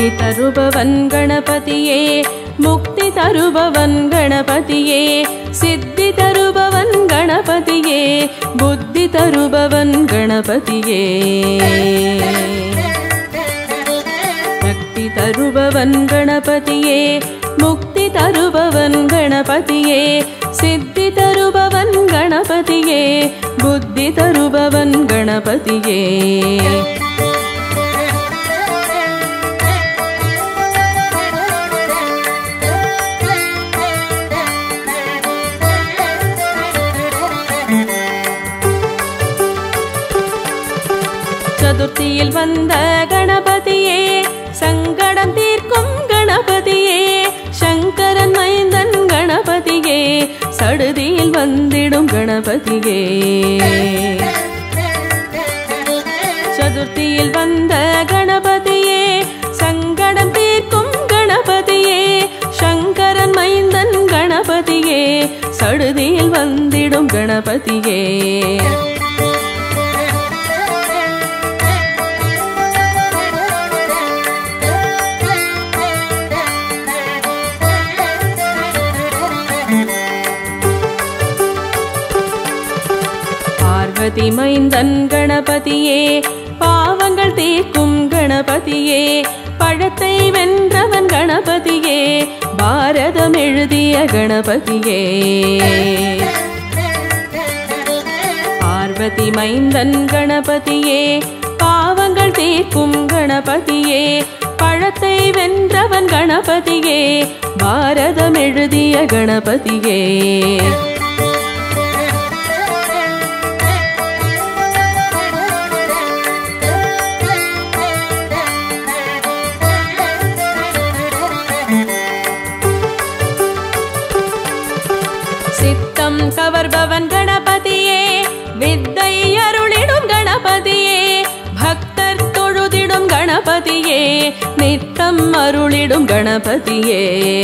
தருபவன் கணபதியே முக்தி தருபவன் கணபதியே சித்தி தருபவன் கணபதியே புத்தி தருபவன் கணபதியே சக்தி தருபவன் கணபதியே முக்தி தருபவன் கணபதியே சித்தி தருபவன் கணபதியே புத்தி தருபவன் கணபதியே சதுர்த்தியில் வந்த கணபதியே சங்கடம் தீர்க்கும் கணபதியே சங்கரன் மைந்தன் கணபதியே சடுதியில் வந்திடும் கணபதியே சதுர்த்தியில் வந்த கணபதியே சங்கடம் தீர்க்கும் கணபதியே சங்கரன் மைந்தன் கணபதியே சடுதியில் வந்திடும் கணபதியே பார்வதி மைந்தன் கணபதியே பாவங்கள் தீர்க்கும் கணபதியே பழத்தை வென்றவன் கணபதியே பாரதம் எழுதிய கணபதியே பார்வதி மைந்தன் கணபதியே பாவங்கள் தீர்க்கும் கணபதியே பழத்தை வென்றவன் கணபதியே பாரதம் எழுதிய கணபதியே சித்தம் கவர்பவன் கணபதியே வித்தை அருளிடும் கணபதியே பக்தர் தொழுதிடும் கணபதியே நித்தம் அருளிடும் கணபதியே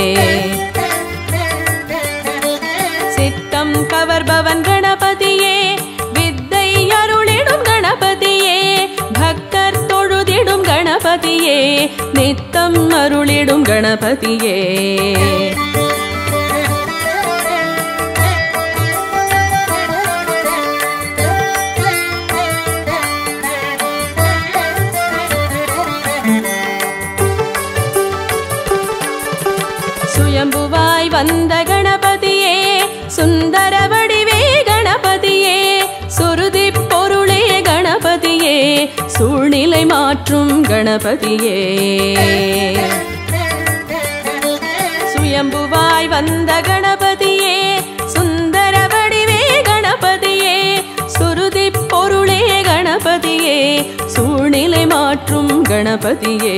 சித்தம் கவர்பவன் கணபதியே வித்தை அருளிடும் கணபதியே பக்தர் தொழுதிடும் கணபதியே நித்தம் அருளிடும் கணபதியே சுயம்புவாய் வந்த கணபதியே சுந்தர வடிவே கணபதியே சுருதி பொருளே கணபதியே சூழ்நிலை மாற்றும் கணபதியே சுயம்புவாய் வந்த கணபதியே சுந்தர வடிவே கணபதியே சுருதி பொருளே கணபதியே சூழ்நிலை மாற்றும் கணபதியே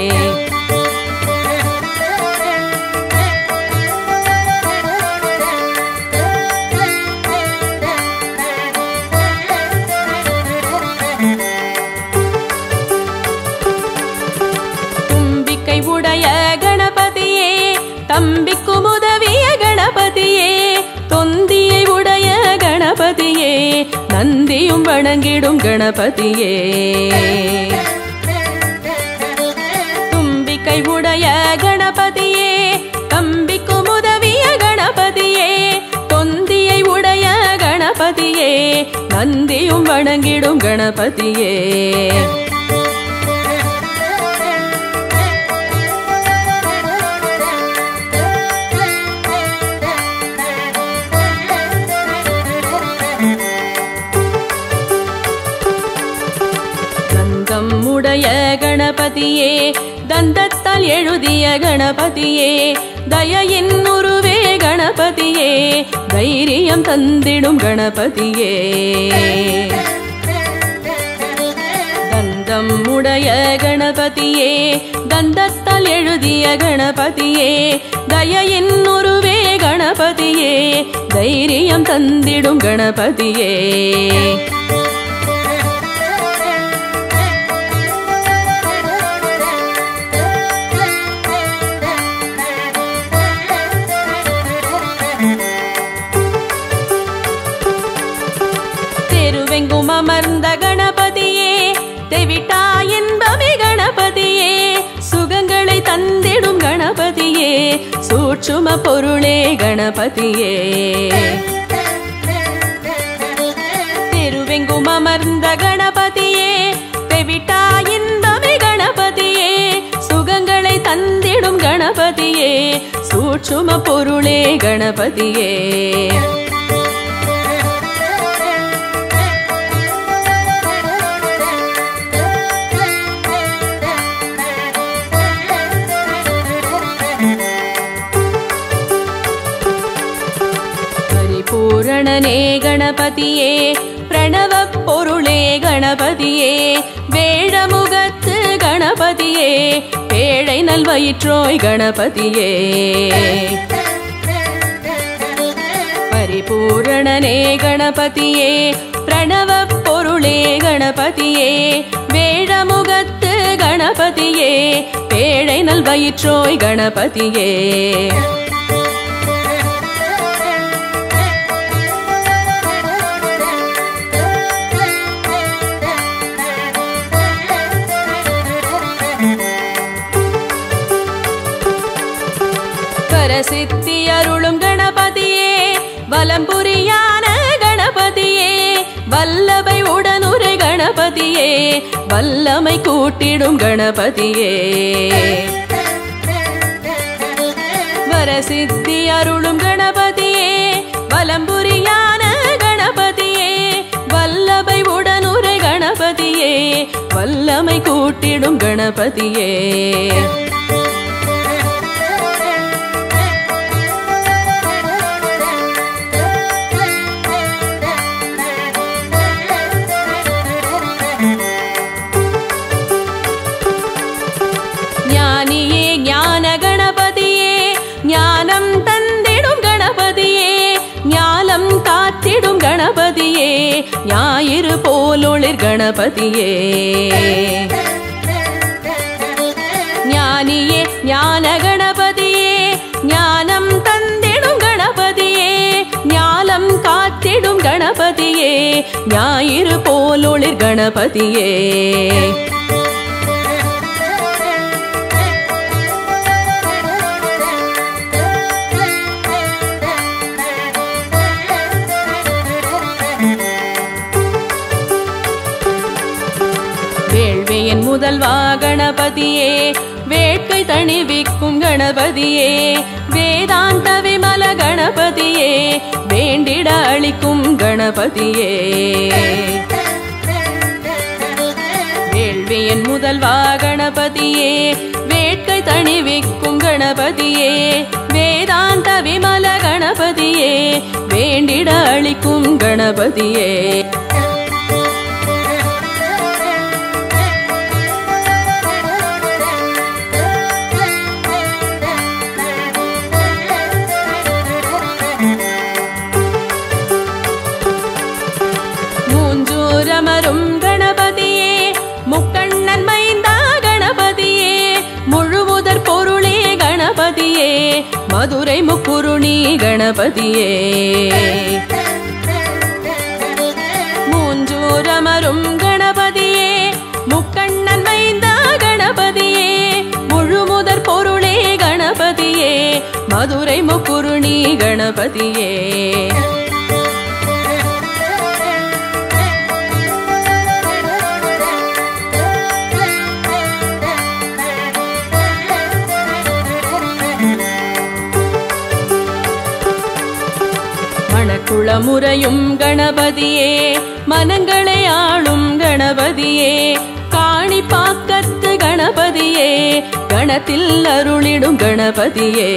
தும்பிக்கை உடைய கணபதியே தம்பிக்கும் உதவிய கணபதியே தொந்தியை உடைய கணபதியே நந்தியும் வணங்கிடும் கணபதியே தும்பிக்கை உடைய கணபதியே தம்பிக்கும் உதவிய கணபதியே தொந்தியை உடைய கணபதியே நந்தியும் வணங்கிடும் கணபதியே தந்தம் உடைய கணபதியே தந்தத்தால் எழுதிய கணபதியே தயையின் உருவே கணபதியே தைரியம் தந்திடும் கணபதியே தந்தம் உடைய கணபதியே தந்தத்தால் எழுதிய கணபதியே தயையின் உருவே கணபதியே தைரியம் தந்திடும் கணபதியே தெருவெங்கும் அமர்ந்த கணபதியே தெவிட்டா இன்பமே கணபதியே சுகங்கள் தந்திடும் கணபதியே சூட்சும பொருளே கணபதியே திருவெங்கும் அமர்ந்த கணபதியே தெவிட்டா இன்பமே கணபதியே சுகங்களை தந்திடும் கணபதியே சூட்சும பொருளே கணபதியே பரிபூரணனே கணபதியே பிரணவ பொருளே கணபதியே வேழமுகத்து கணபதியே பேழை நல்வயிற்றோய் கணபதியே பரிபூரணனே கணபதியே பிரணவ பொருளே கணபதியே வேழமுகத்து கணபதியே பேழை நல்வயிற்றோய் கணபதியே வரசித்தி அருளும் கணபதியே வலம்புரியான கணபதியே வல்லபை உடனுரை கணபதியே வல்லமை கூட்டிடும் கணபதியே வரசித்தி அருளும் கணபதியே வலம்புரியான கணபதியே வல்லபை உடனுரை கணபதியே வல்லமை கூட்டிடும் கணபதியே ஞானியே ஞான கணபதியே ஞானம் தந்திடும் கணபதியே ஞானம் காத்திடும் கணபதியே ஞாயிறு போலொளிர் கணபதியே ஞானியே ஞான கணபதியே ஞானம் தந்திடும் கணபதியே ஞானம் காத்திடும் கணபதியே ஞாயிறு போலொளிர் கணபதியே வேள்வியின் முதல்வா கணபதியே வேட்கை தணிவிக்கும் கணபதியே வேதாந்த விமல கணபதியே வேண்டிட அளிக்கும் கணபதியே வேள்வியின் முதல்வா கணபதியே வேட்கை தணிவிக்கும் கணபதியே வேதாந்த விமல கணபதியே வேண்டிட அளிக்கும் கணபதியே மூஞ்சூரமரும் கணபதியே முக்கண்ணன் மைந்தா கணபதியே முழுமுதற் பொருளே கணபதியே மதுரை முக்குருணி கணபதியே மூஞ்சூரமரும் கணபதியே முக்கண்ணன் மைந்தா கணபதியே முழுமுதற் பொருளே கணபதியே மதுரை முக்குருணி கணபதியே மணக்குளமுறையும் கணபதியே மனங்களை ஆளும் கணபதியே காணி பாக்கத்து கணபதியே கணத்தில் அருளிடும் கணபதியே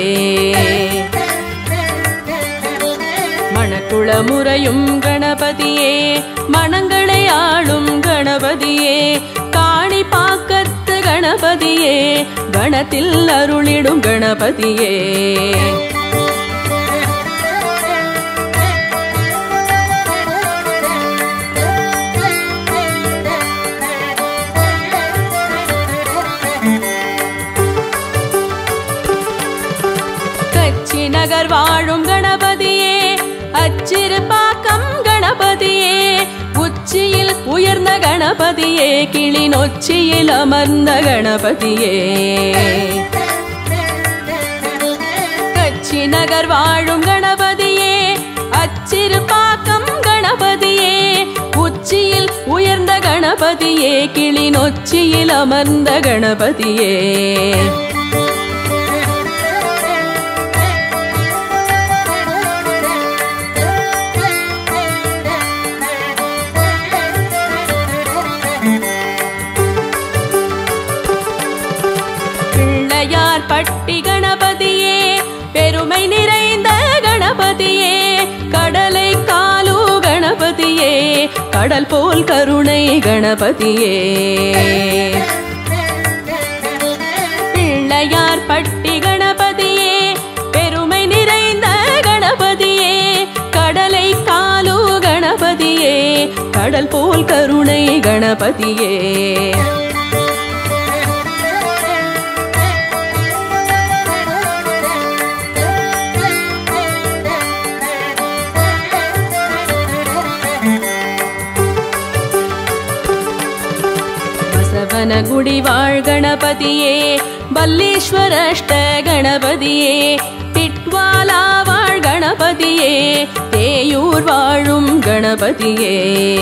மணக்குளமுறையும் கணபதியே மனங்களை ஆளும் கணபதியே காணி பாக்கத்து கணபதியே கணத்தில் அருளிடும் கணபதியே கச்சி நகர் வாழும் கணபதியே அச்சிறு பாக்கம் கணபதியே உச்சியில் உயர்ந்த கணபதியே கிளி நொச்சியில் அமர்ந்த கணபதியே கச்சி நகர் வாழும் கணபதியே அச்சிறுபாக்கம் கணபதியே உச்சியில் உயர்ந்த கணபதியே கிளி நொச்சியில் அமர்ந்த கணபதியே பிள்ளையார் பட்டி கணபதியே பெருமை நிறைந்த கணபதியே கடலை காலு கணபதியே கடல் போல் கருணை கணபதியே பிள்ளையார் பட்டி கணபதியே பெருமை நிறைந்த கணபதியே கடலை காலு கணபதியே கடல் போல் கருணை கணபதியே ಬಸವನಗುಡಿ வாழ் ಗಣಪತಿಯೇ ಬಲ್ಲೇಶ್ವರ ಅಷ್ಟ ಗಣಪತಿಯೇ பிட்வாலா வாழ் கணபதியே தேயூர் வாழும் கணபதியே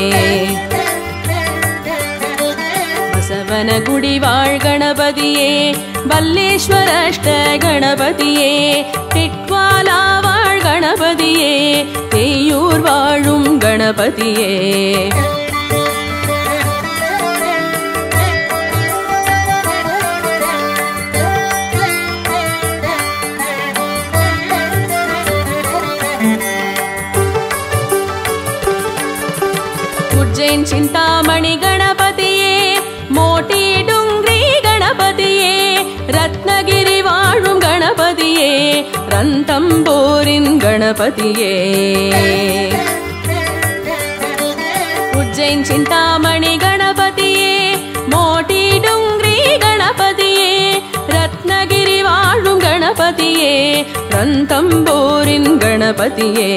ಬಸವನಗುಡಿ வாழ் கணபதியே ಬಲ್ಲೇಶ್ವರ ಅಷ್ಟ ಗಣಪತಿயே பிட்வாலா வாழ் கணபதியே தேயூர் வாழும் கணபதியே ಉಜ್ಜೈನ್ ಚಿಂತಾಮಣಿ ಗಣಪತಿಯೇ ಮೋಟಿ ಡುಂಗ್ರಿ ಗಣಪತಿಯೇ ರತ್ನಗಿರಿ ವಾழும் ಗಣಪತಿಯೇ ರಂತಂಬೋರಿನ್ ಗಣಪತಿಯೇ ಉಜ್ಜೈನ್ ಚಿಂತಾಮಣಿ ಗಣಪತಿಯೇ ಮೋಟಿ ಡುಂಗ್ರಿ ಗಣಪತಿಯೇ ರತ್ನಗಿರಿ வாழும் ಗಣಪತಿಯೇ ರಂತಂಬೋರಿನ್ ಗಣಪತಿಯೇ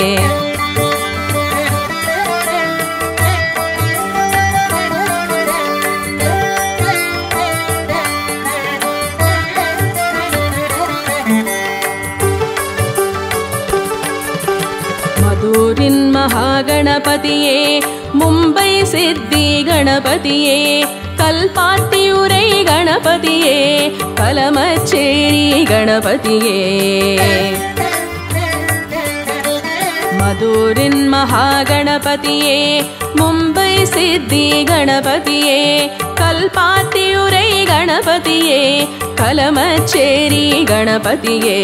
ಮಧೂರಿನ್ ಮಹಾಗಣಪತಿಯೇ ಮುಂಬೈ ಸಿದ್ಧಿ ಗಣಪತಿಯೇ ಕಲ್ಪಾತಿಯುರೈ ಗಣಪತಿಯೇ ಕಲಮಚೇರಿ ಗಣಪತಿಯೇ ಮಧೂರಿನ್ ಮಹಾಗಣಪತಿಯೇ ಮುಂಬೈ ಸಿದ್ಧಿ ಗಣಪತಿಯೇ ಕಲ್ಪಾತಿಯುರೈ ಗಣಪತಿಯೇ ಕಲಮಚೇರಿ ಗಣಪತಿಯೇ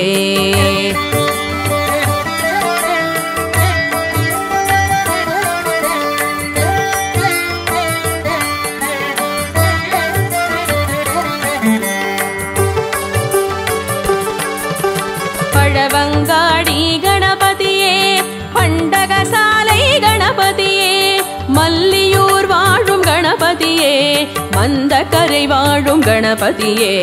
பழவங்காடி கணபதியே பண்டக சாலை கணபதியே மல்லியூர் வாழும் கணபதியே மந்த கரை வாழும் கணபதியே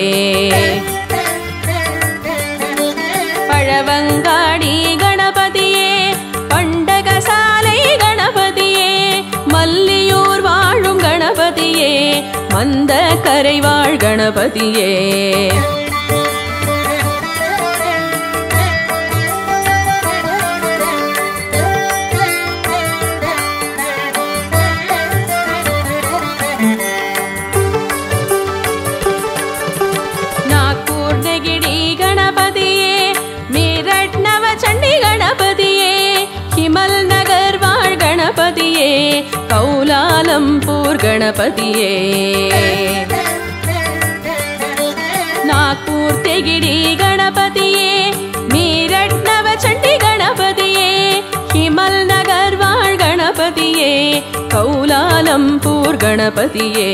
பழவங்காடி கணபதியே பண்டக சாலை கணபதியே மல்லியூர் வாழும் கணபதியே மந்த கரை வாழ் கணபதியே ನಾಗ್ಪುರ್ ನೆಗಿಡಿ ಗಣಪತಿಯೇ ಮೀರಟ್ ನವ ಚಂಡಿ ಗಣಪತಿಯೇ ಹಿಮಲ್ ನಗರ್ ವಾಳ್ ಗಣಪತಿಯೇ ಕೌಲಾಲಂಪುರ್ ಗಣಪತಿಯೇ ನಾಗ್ಪುರ್ ತೆಗಿಡಿ ಗಣಪತಿಯೇ ಮೀರಟ್ ನವ ಚಂಡಿ ಗಣಪತಿಯೇ ಹಿಮಲ್ ನಗರ್ ವಾಳ್ ಗಣಪತಿಯೇ ಕೌಲಾಲಂಪುರ್ ಗಣಪತಿಯೇ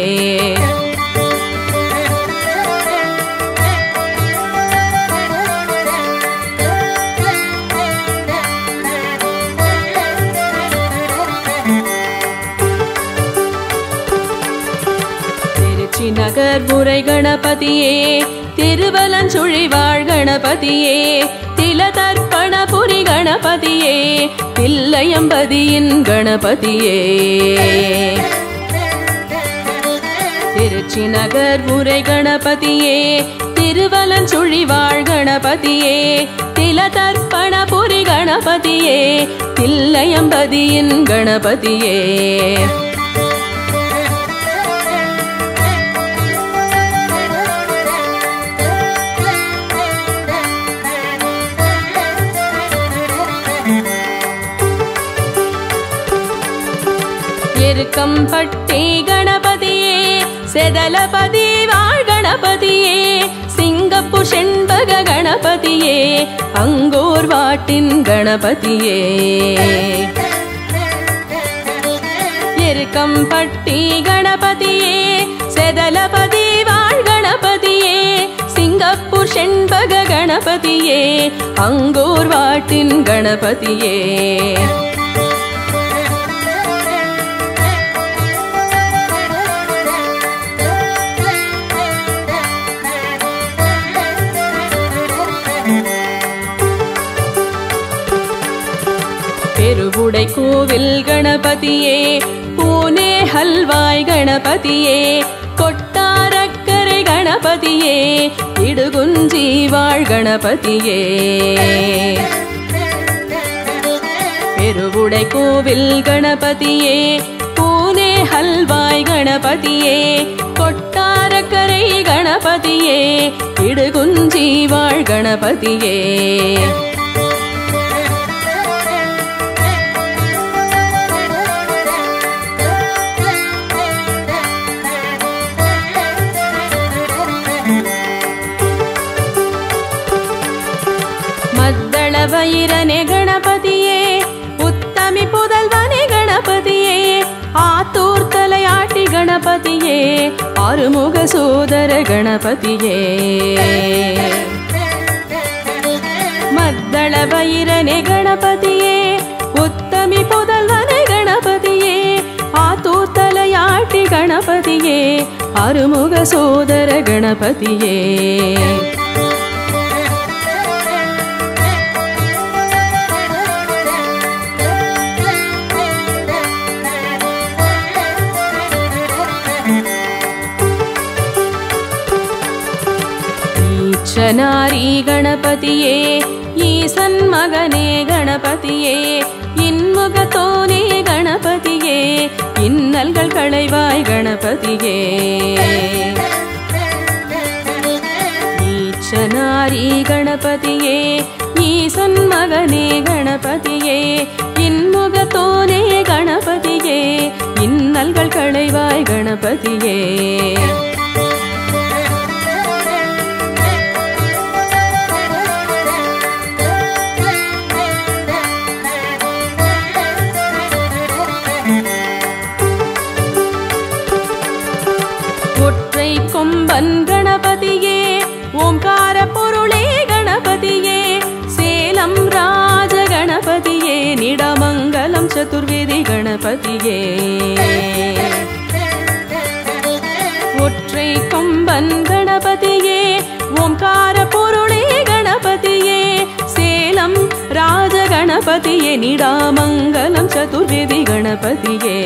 திருச்சி நகர் முறை கணபதியே திருவலஞ்சுழி வாழ் கணபதியே திலதர்ப்பணபுரி கணபதியே தில்லையம்பதியின் கணபதியே திருச்சி நகர் உரை கணபதியே திருவலஞ்சுழிவாழ் கணபதியே திலதர்ப்பணபுரி கணபதியே தில்லையம்பதியின் கணபதியே எருக்கம்பட்டி கணபதியே செதலபதி வாழ் கணபதியே சிங்கப்பூர் செண்பக கணபதியே அங்கோர் வாட்டின் கணபதியே எருக்கம்பட்டி கணபதியே செதலபதி வாழ் கணபதியே சிங்கப்பூர் செண்பக கணபதியே அங்கோர் வாட்டின் கணபதியே பெருவுடை கோவில் கணபதியே பூனே ஹல்வாய் கணபதியே கொட்டாரக்கரை கணபதியே இடுகுஞ்சி வாழ் கணபதியே பெருவுடை கோவில் கணபதியே பூனே ஹல்வாய் கணபதியே கொட்டாரக்கரை கணபதியே இடுகுஞ்சி வாழ் கணபதியே மத்தள வயிரனே கணபதியே உத்தமி புதல்வனே கணபதியே ஆத்தூர் தலையாட்டி கணபதியே ஆறுமுக சோதர கணபதியே மத்தள வயிரனே கணபதியே உத்தமி புதல்வனே கணபதியே ஆத்தூர் தலையாட்டி கணபதியே அருமுக சோதர கணபதியே ஈச்சனாரி கணபதியே ஈசன் மகனே கணபதியே இன்முகத்தோனே கணபதியே இன்னல்கள் களைவாய் கணபதியே ஈச்சனாரி கணபதியே ஈசன் மகனே கணபதியே இன்முகத்தோனே கணபதியே இன்னல்கள் களைவாய் கணபதியே ஒற்றை கொம்பன் கணபதியே ஓம்கார பொருளே கணபதியே சேலம் ராஜ கணபதியே நிடமங்கலம் சதுர்வேதி கணபதியே ஒற்றை கொம்பன் கணபதியே ஓம்கார பொருளே கணபதியே சேலம் ராஜ கணபதியே நிடாமங்கலம் சதுர்வேதி கணபதியே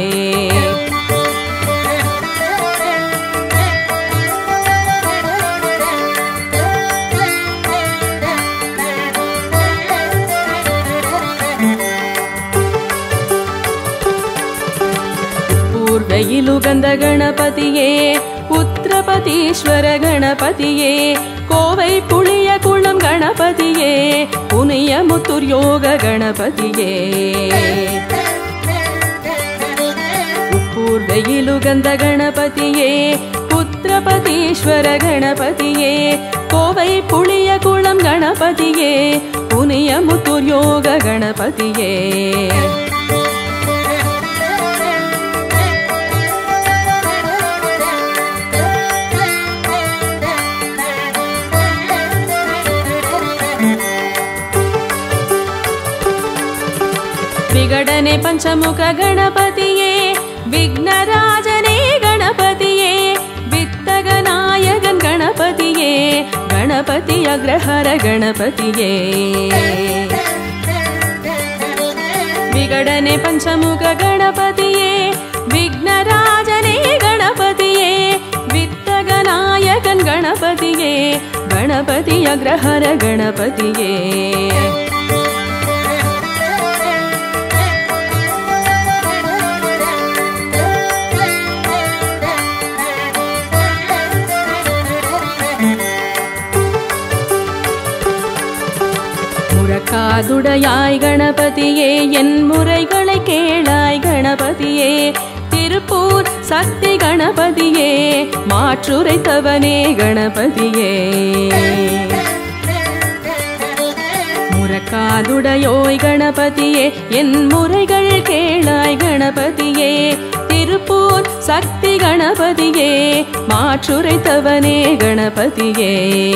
பூர்வையிலுகந்த கணபதியே உத்திரபதீஸ்வர கணபதியே கோவை புளிய குளம் கணபதியே புனிய முத்துர் யோக கணபதியே பூர்வையிலுகந்த கணபதியே உத்திரபதீஸ்வர கணபதியே கோவை புளிய குளம் கணபதியே புனிய முத்துர் யோக கணபதியே விகடನೆ ಪಂಚಮುಖ ಗಣಪತಿಯೇ ವಿಘ್ನರಾಜನೇ ಗಣಪತಿಯೇ ವಿತ್ತಗ ನಾಯಕನ್ ಗಣಪತಿಯೇ ಗಣಪತಿ ಅಗ್ರಹಾರ ಗಣಪತಿಯೇ ವಿಗಡನೆ ಪಂಚಮುಖ ಗಣಪತಿಯೇ ವಿಘ್ನರಾಜನೇ ಗಣಪತಿಯೇ வித்தகநாயகன் கணபதியே கணபதி அக்ரஹர கணபதியே முறக்காதுடையாய் கணபதியே என் முறைகளை கேளாய் கணபதியே திருப்பூர் சக்தி கணபதியே மாற்றுரைத்தவனே கணபதியே முறக்காதுடையோய் கணபதியே என் முறைகள் கேளாய் கணபதியே திருப்பூர் சக்தி கணபதியே மாற்றுரைத்தவனே கணபதியே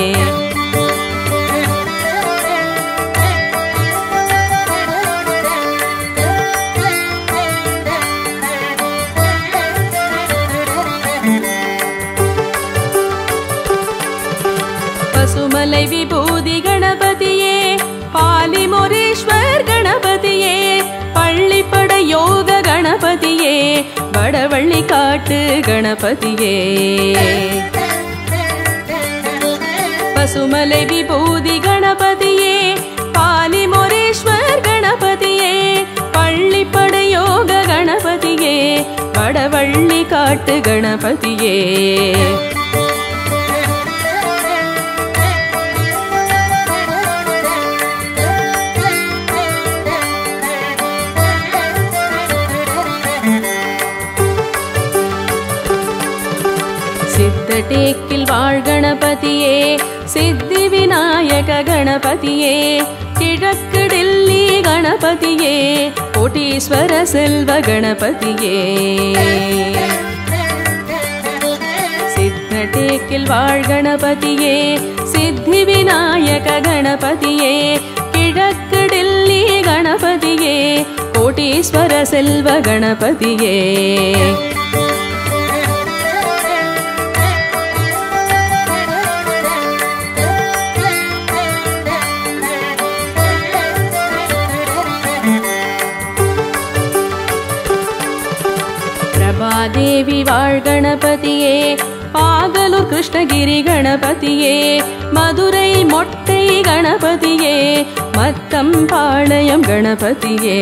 பசுமலை விபூதி கணபதியே பாலிமுரேஸ்வர் கணபதியே பள்ளிப்பட யோக கணபதியே வடவள்ளி காட்டு கணபதியே பசுமலை விபூதி கணபதியே பாலிமுரேஸ்வர் கணபதியே பள்ளிப்பட யோக கணபதியே வடவள்ளி காட்டு கணபதியே சித்தடேக்கில் வாழ் கணபதியே சித்தி விநாயக கணபதியே கிழக்கு டெல்லி கணபதியே கோட்டீஸ்வர செல்வ கணபதியே சித்தடேக்கில் வாழ் கணபதியே சித்தி விநாயக கணபதியே கிழக்கு டெல்லி கணபதியே கோட்டீஸ்வர செல்வ கணபதியே பிரபாதேவி வாழ் கணபதியே பாகலூர் கிருஷ்ணகிரி கணபதியே மதுரை மொட்டை கணபதியே மத்தம் பாளையம் கணபதியே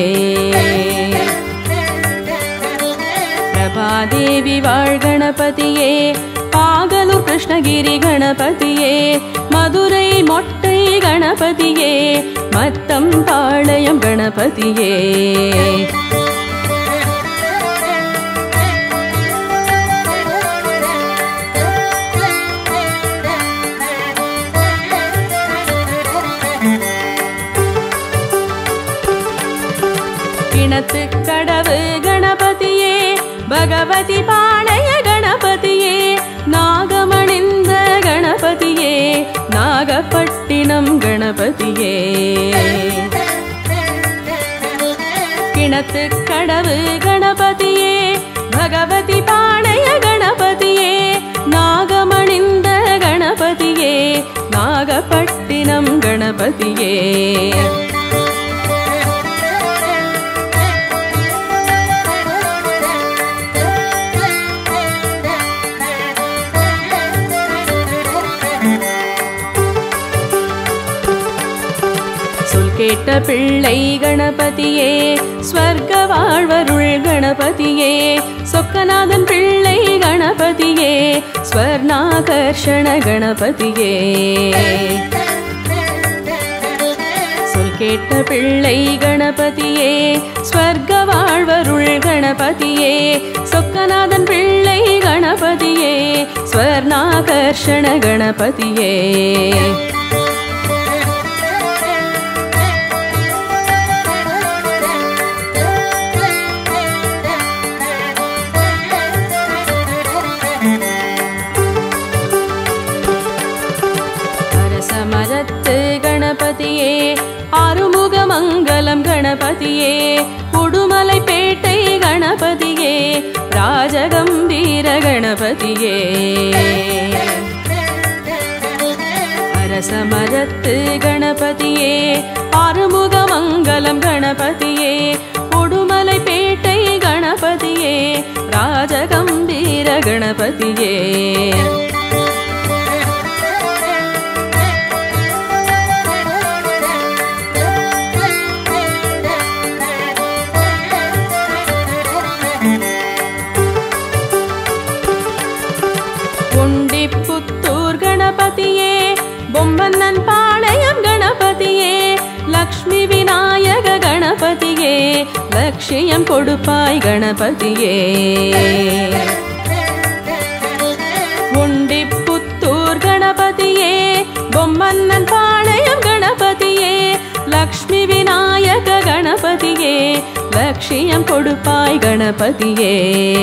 பிரபாதேவி வாழ் கணபதியே பாகலூர் கிருஷ்ணகிரி கணபதியே மதுரை மொட்டை கணபதியே மத்தம் பாளையம் கணபதியே கிணத்து கடவு கணபதியே பகவதி பாளைய கணபதியே நாகமணிந்த கணபதியே நாகப்பட்டினம் கணபதியே கிணத்து கடவு கணபதியே பகவதி பாளைய கணபதியே நாகமணிந்த கணபதியே நாகப்பட்டினம் கணபதியே சொல் கேட்ட பிள்ளை கணபதியே ஸ்வர்க்க வாழ்வருள் கணபதியே சொக்கநாதன் பிள்ளை கணபதியே ஸ்வர்ணாகர்ஷண கணபதியே சொல் கேட்ட பிள்ளை கணபதியே ஸ்வர்க்க வாழ்வருள் கணபதியே சொக்கநாதன் பிள்ளை கணபதியே ஸ்வர்ணாகர்ஷண கணபதியே அரசமரத்து கணபதியே ஆறுமுக மங்கலம் கணபதியே உடுமலை பேட்டை கணபதியே ராஜகம்பீர கணபதியே அரசமரத்து கணபதியே ஆறுமுக மங்கலம் கணபதியே உடுமலை பேட்டை கணபதியே ராஜகம்பீர கணபதியே பொம்மன்னன் பாளையம் கணபதியே லக்ஷ்மி விநாயக கணபதியே லட்சியம் கொடுப்பாய் கணபதியே ஒண்டிப்புத்தூர் கணபதியே பொம்மன்னன் பாளையம் கணபதியே லக்ஷ்மி விநாயக கணபதியே லட்சியம் கொடுப்பாய் கணபதியே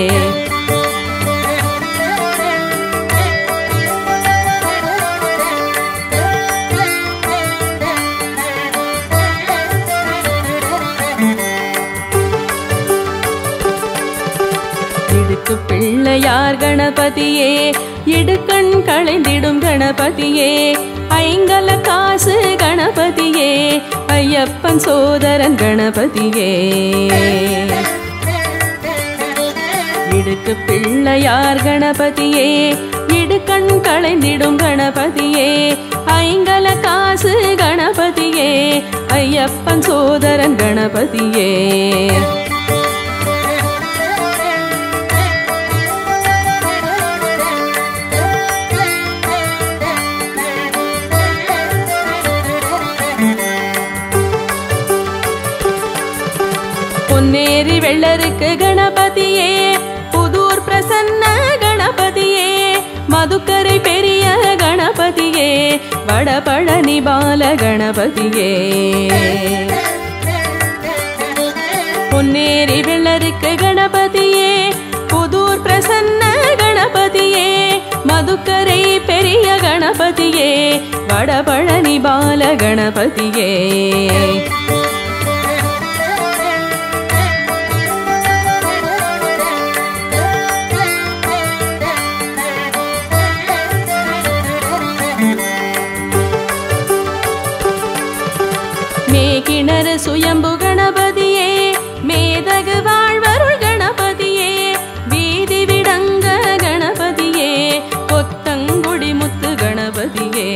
இடுக்கு பிள்ளையார் கணபதியே இடுக்கண் களைந்திடும் கணபதியே ஐங்கல காசு கணபதியே ஐயப்பன் சோதரன் கணபதியே இடுக்கு பிள்ளையார் கணபதியே இடுக்கண் களைந்திடும் கணபதியே ஐங்கல காசு கணபதியே ஐயப்பன் சோதரன் கணபதியே பொன்னேரி வெள்ளருக்கு கணபதியே புதூர் பிரசன்ன கணபதியே மதுக்கரை பெரிய கணபதியே வடபழனி பால கணபதியே பொன்னேரி வெள்ளருக்கு கணபதியே புதூர் பிரசன்ன கணபதியே மதுக்கரை பெரிய கணபதியே வடபழனி பால கணபதியே மேகிணறு சுயம்பு கணபதியே மேதகு வாழ்வருள் கணபதியே வீதி விடங்க கணபதியே கொத்தங்குடி முத்து கணபதியே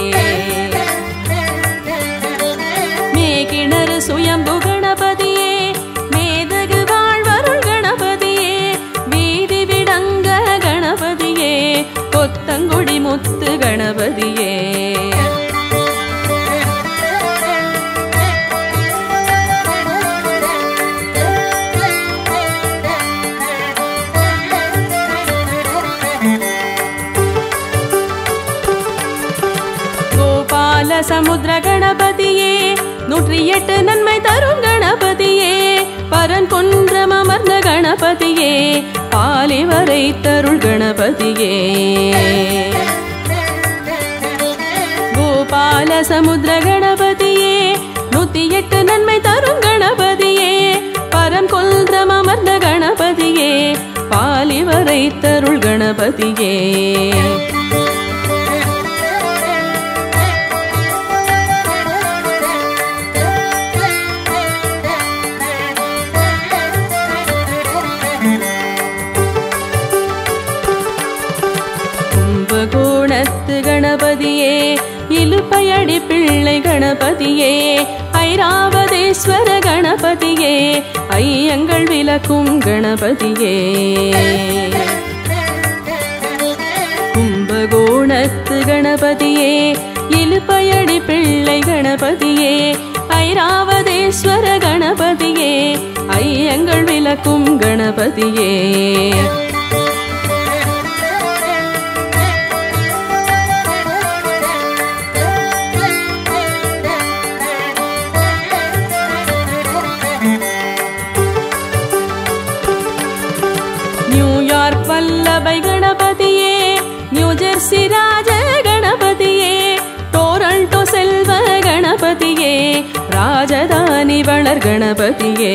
மேகிணறு சுயம்பு கணபதியே மேதகு வாழ்வருள் கணபதியே வீதி விடங்க கணபதியே கொத்தங்குடி முத்து கணபதியே கோபால சமுத்திர கணபதியே நூற்றி எட்டு நன்மை தரும் கணபதியே பரன் குன்றம் அமர்ந்த கணபதியே பாலி வரை தருள் கணபதியே கோபால சமுத்திர கணபதியே நூத்தி எட்டு நன்மை தரும் கணபதியே பரம் குன்றம் அமர்ந்த கணபதியே பாலி வரை தருள் கணபதியே கும்பகோணத்து கணபதியே இலுப்பையடி பிள்ளை கணபதியே ஐராவதேஸ்வர கணபதியே ஐயங்கள் விளக்கும் கணபதியே கும்பகோணத்து கணபதியே இலுப்பையடி பிள்ளை கணபதியே ஐராவதேஸ்வர கணபதியே ஐயங்கள் விளக்கும் கணபதியே நியூயார்க் வல்லபை கணபதியே நியூஜெர்சி ராஜ கணபதியே டோரண்டோ செல்வ கணபதியே ராஜதானி வளர் கணபதியே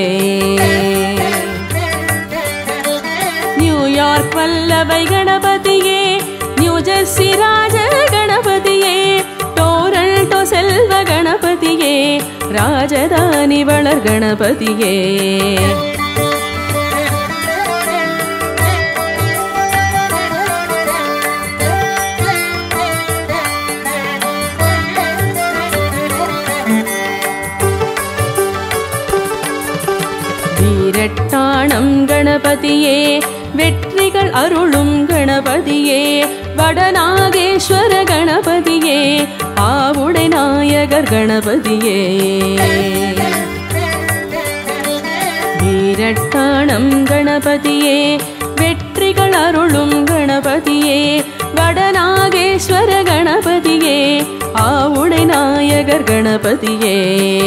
நியூயார்க் வல்லபை கணபதியே நியூஜெர்சி ராஜ கணபதியே டோரண்டோ செல்வ கணபதியே ராஜதானி வளர் கணபதியே வீரட்டானம் கணபதியே வெற்றிகள் அருளும் கணபதியே வடநாகேஸ்வர கணபதியே ஆவுடை நாயகர் கணபதியே வீரட்டானம் கணபதியே வெற்றிகள் அருளும் கணபதியே வடநாகேஸ்வர கணபதியே ஆவுடை நாயகர் கணபதியே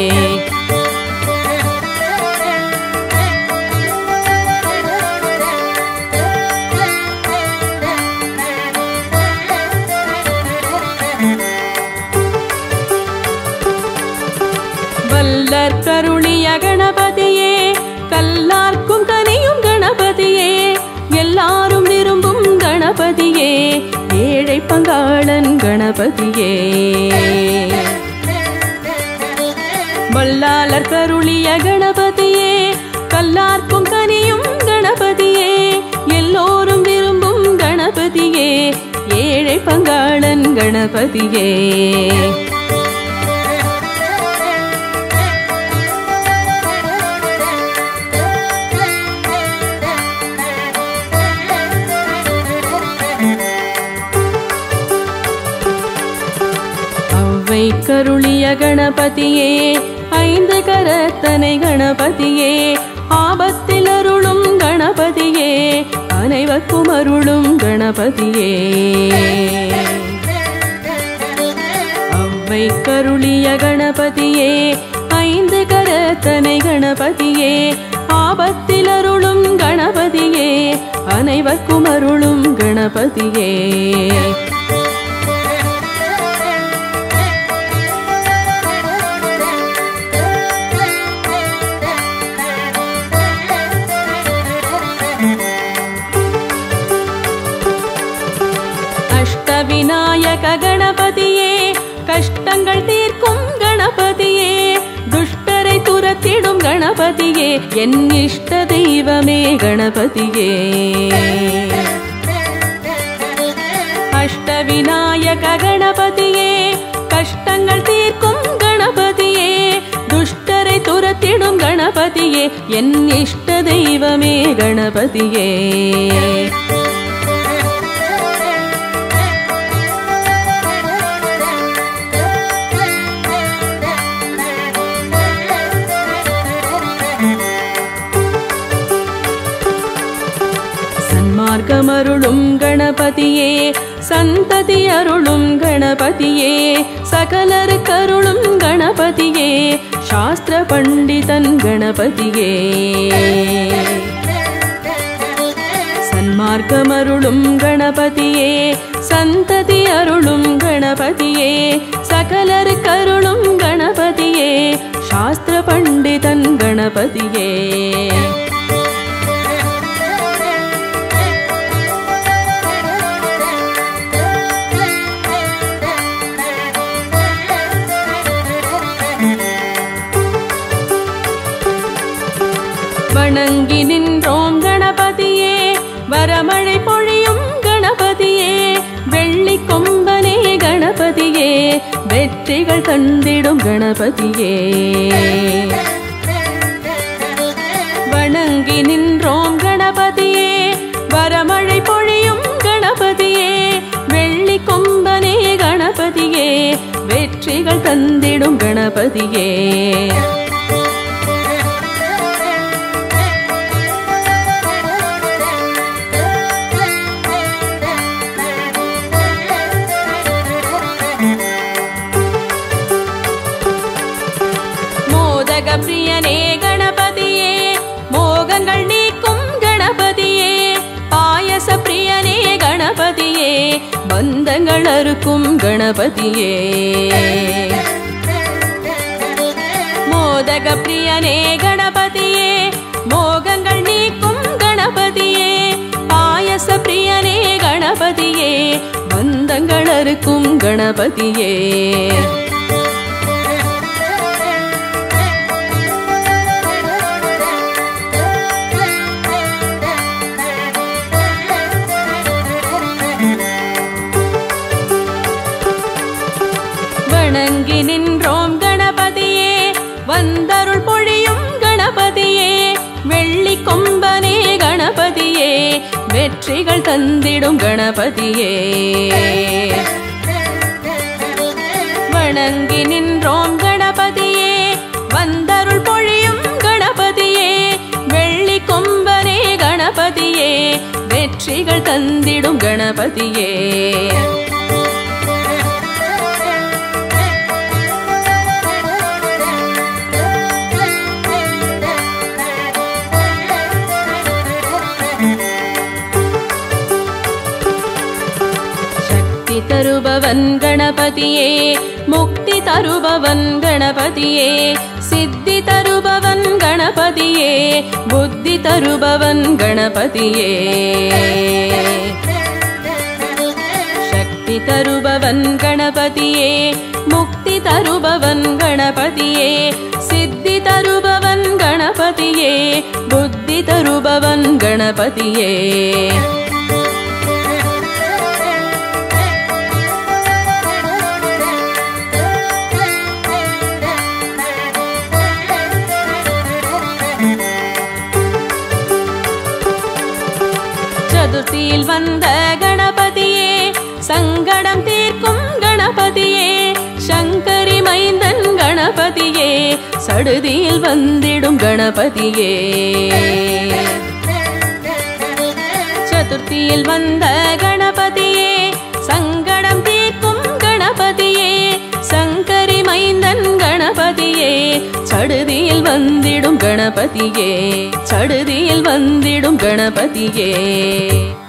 வல்லற் கருளிய கணபதியே கல்லார்க்கும் கனியும் கணபதியே எல்லாரும் விரும்பும் கணபதியே ஏழை பங்காளன் கணபதியே வல்லாளர் கருளிய கணபதியே கல்லார்க்கும் கனியும் கணபதியே எல்லோரும் விரும்பும் கணபதியே ஏழை பங்காளன் கணபதியே அவ்வை கருளிய கணபதியே ஐந்து கரத்தனை கணபதியே ஆபத்தில் அருளும் கணபதியே அனைவர்க்கும் அருளும் கணபதியே அவ்வை கருளிய கணபதியே ஐந்து கரத்தனை கணபதியே ஆபத்தில் அருளும் கணபதியே அனைவர்க்கும் அருளும் கணபதியே அஷ்டவிநாயக கணபதியே கஷ்டங்கள் தீர்க்கும் கணபதியே துஷ்டரை துரத்திடும் கணபதியே என் இஷ்ட தெய்வமே கணபதியே அஷ்டவிநாயக கணபதியே கஷ்டங்கள் தீர்க்கும் கணபதியே துஷ்டரை துரத்திடும் கணபதியே என் இஷ்ட தெய்வமே கணபதியே சன்மார்க்கமருளும் கணபதியே சந்ததி அருளும் கணபதியே சகலருக்கருளும் கணபதியே சாஸ்திர பண்டிதன் கணபதியே சன்மார்க்கமருளும் கணபதியே சந்ததி அருளும் கணபதியே சகலருக்கருளும் கணபதியே சாஸ்திர பண்டிதன் கணபதியே வணங்கி நின்றோம் கணபதியே வரமழை பொழியும் கணபதியே வெள்ளி கொம்பனே கணபதியே வெற்றிகள் தந்திடும் கணபதியே வணங்கி நின்றோம் கணபதியே வரமழை பொழியும் கணபதியே வெள்ளி கொம்பனே கணபதியே வெற்றிகள் தந்திடும் கணபதியே மோதக பிரியனே கணபதியே மோகங்கள் நீக்கும் கணபதியே பாயச பிரியனே கணபதியே பந்தங்கள் அறுக்கும் கணபதியே மோதக பிரியனே கணபதியே மோகங்கள் நீக்கும் கணபதியே பாயச பிரியனே கணபதியே பந்தங்கள் அறுக்கும் கணபதியே வணங்கி நின்றோம் கணபதியே வந்தருள் பொழியும் கணபதியே வெள்ளி கொம்பனே கணபதியே வெ வெற்றிகள் தந்திடும் கணபதியே வணங்கி நின்றோம் கணபதியே வந்தருள் பொழியும் கணபதியே வெள்ளி கொம்பனே கணபதியே வெற்றிகள் தந்திடும் கணபதியே சக்தி தருபவன் கணபதியே முக்தி தருபவன் கணபதியே சித்தி தருபவன் கணபதியே புத்தி தருபவன் கணபதியே சக்தி தருபவன் கணபதியே முக்தி தருபவன் கணபதியே சித்தி தருபவன் கணபதியே புத்தி தருபவன் கணபதியே சதுர்த்தியில் வந்த கணபதியே சங்கடம் தீர்க்கும் கணபதியே சங்கரி மைந்தன் கணபதியே சடுதியில் வந்திடும் கணபதியே சதுர்த்தியில் வந்த கணபதியே சங்கடம் தீர்க்கும் கணபதியே சங்கரி மைந்தன் கணபதியே சடுதியில் வந்திடும் கணபதியே சடுதியில் வந்திடும் கணபதியே